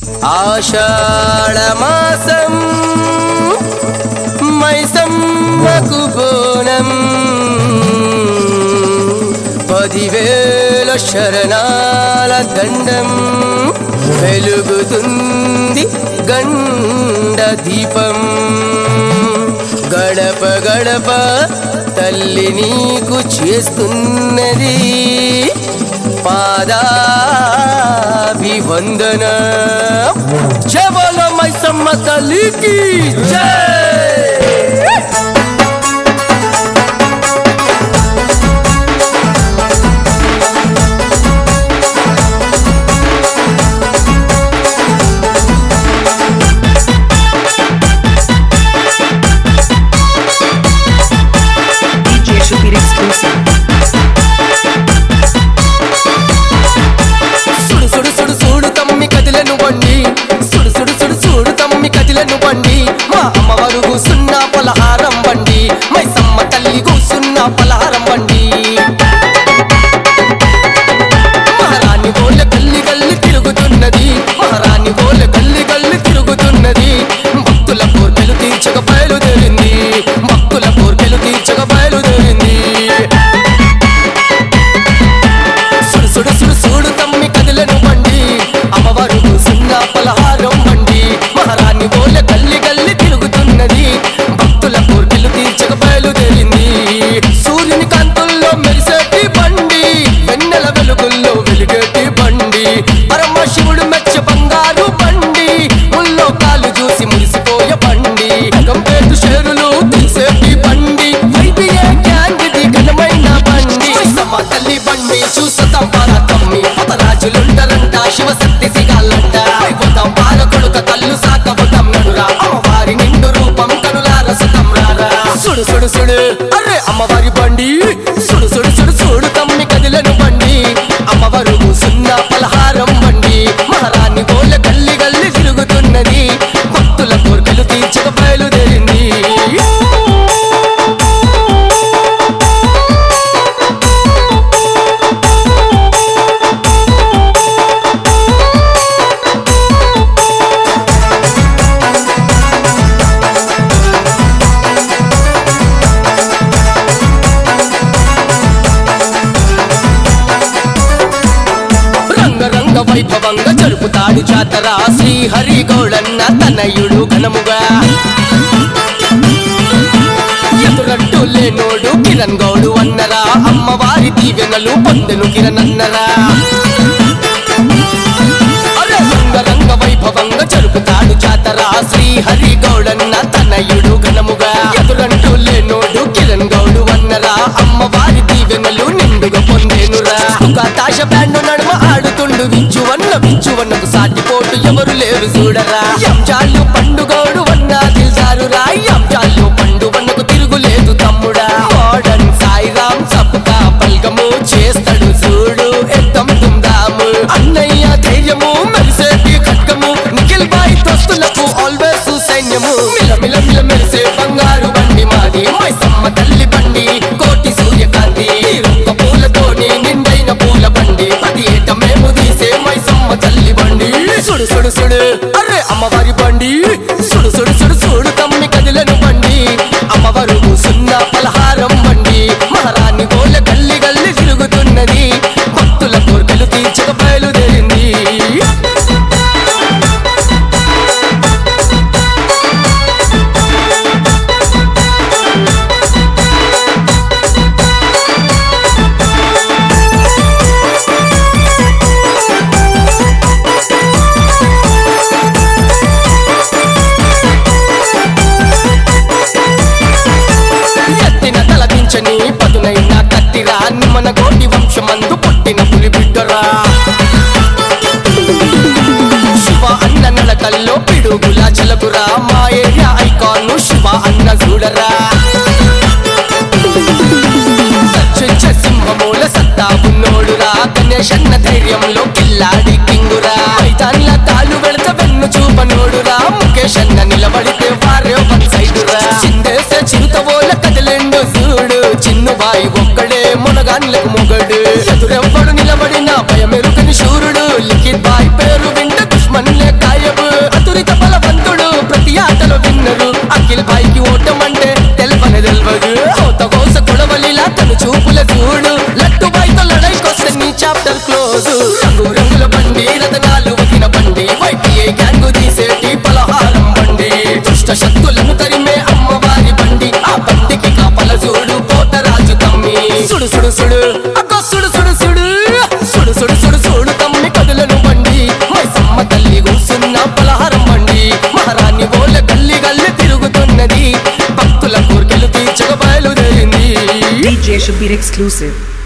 ఆషాఢమాసం మైసమ్మకు బోనం పదివేల శరణాల దండం వెలుగుతుంది గండ దీపం గడప గడప తల్లి నీకు చేస్తున్నది పాదాభివందన జవల మైసమ్మ తల్లికి జై DJ Shukir exclusive. సుడు సుడు సుడు సుడు తమ్మి కదిలను బండి సుడు సుడు సుడు సుడు తమ్మి కదిలను బండి మా అమ్మవారు కూసున్న పలహారం బండి మైసమ్మ తల్లి కూసున్న పలహారం బండి మహారాణి గోల గల్లి గల్లి తిరుగుతున్నది మహారాణి గోల గల్లి గల్లి తిరుగుతున్నది భక్తుల కోర్కెలు తీర్చక బయలుదేరింది భక్తుల కోర్కెలు తీర్చక బయలుదేరింది సుడు సుడు సుడు సుడు తమ్మి కదిలను బండి అమ్మవారు సున్న పలహారం బండి మహారాణి బోల గల్లి గల్లి తిరుగుతున్నది భక్తుల కోర్కెలు తీర్చక బయలుదేరింది సూర్యుని కాంతుల్లో మెరిసేటి బండి వెన్నెల వెలుగుల్లో వెలిగేటి బండి పరమశివుడు మెచ్చ బంగారు బండి ముల్లో కాలు చూసి మురిసిపోయే బండి కంపేటు షేరులు తీసేటి బండి వైబియే గ్యాంగిది ఘనమైన బండి సమ తల్లి బండి చూసతాం పాల తమ్మి పతరాజులుండరంట శివశక్తి సిగాలంట పోతాం పాల కొడుక కళ్ళు సాకబోతాం నడురా అమ్మవారి నిండు రూపం కనులార సుతం రారా సుడు సుడు సుడు అరే అమ్మవారి బండి సుడు సుడు సుడు సుడు తమ్మి కదిలను బండి అమ్మవారు సున్న పలహారం బండి మహారాణి గోల గల్లి గల్లి తిరుగుతున్నది భక్తుల కోరికలు తీర్చక బయలుదేరింది రంగరంగ వైభవంగా జరుపుతాడు జాతర శ్రీహరి గౌళన్న తనయుడు ఘనముగా ఎదురట్టు లేనోడు కిరణ్ గౌడు అన్నరా అమ్మవారి దీవెనలు పొందెను కిరణ్ అన్నరా అరే రంగరంగ వైభవంగా జరుపుతాడు జాతర శ్రీహరి గౌడన్న తనయుడు ఘనముగా ఎదురంటూ లేనోడు కిరణ్ గౌడు అన్నరా అమ్మవారి దీవెనలు నిండుగా పొందేనురా తాశ బ్యాండు నడుమ ఆడుతుండు వించువన్న వించువన్నకు సాటిపోటు ఎవరు లేరు చూడరా ఎంజాళ్ళు పండుగోడు వన్న దిల్దారురా ఎంజాళ్ళు పండు వన్నకు తిరుగులేదు తమ్ముడా మోడర్న్ సాయిరామ్ సబ్కా పల్గము చేస్తాడు చూడు ఎద్దం దుమ్దాము అన్నయ్య ధైర్యము మెరిసేటి ఖడ్గము నిఖిల్ బాయ్ దోస్తులకు ఆల్వేస్ సైన్యము మిల మిల మిల మెరిసే బంగారు బండి మాది మైసమ్మ తల్లి బండి కోటి సూర్యకాంతి రొక్క పూలతోని నిండైన పూల బండి పది ఏట మేము తీసే మైసమ్మ తల్లి బండి సుడు సుడు సుడు అరే అమ్మవారి బండి సుడు సుడు సుడు సుడు తమ్మి కదిలను బండి అమ్మవారు సున్న పలహారం బండి మహారాణి గోల గల్లి గల్లి తిరుగుతున్నది భక్తుల కోరికలు తీర్చక బయలుదేరింది ఎత్తిన తల దించని పదునైన కత్తిరా మన కోటి వంశమందు పుట్టిన పులి బిడ్డరా శివ అన్న నడకల్లో పిడుగుల చెలకురా మా ఏరియా ఐకాన్ శివ అన్న చూడరా సచ్చుచ్చ సింహమూల సత్తా ఉన్నోడురా గణేశన్న ధైర్యంలో కిల్లాడి కింగురా మైదాన్ల తాళ్ళు వెళత వెన్ను చూపనోడురా ముఖేష్ అన్న నిలబడితే వారే వన్ సైడురా చిందేసే చిరుతవోల కదిలిండు చూడు చిన్ను బాయి ఒక్కడే మునగాన్లకు మొగడు ఎదురెవ్వడు నిలబడిన భయమెరుకని శూరుడు లిఖిత్ బాయ్ పేరు వింటే దుష్మన్లే కాయ వచ్చినది భక్తుల కోర్కెలు తీర్చక బయలుదేరింది DJ Shabir exclusive.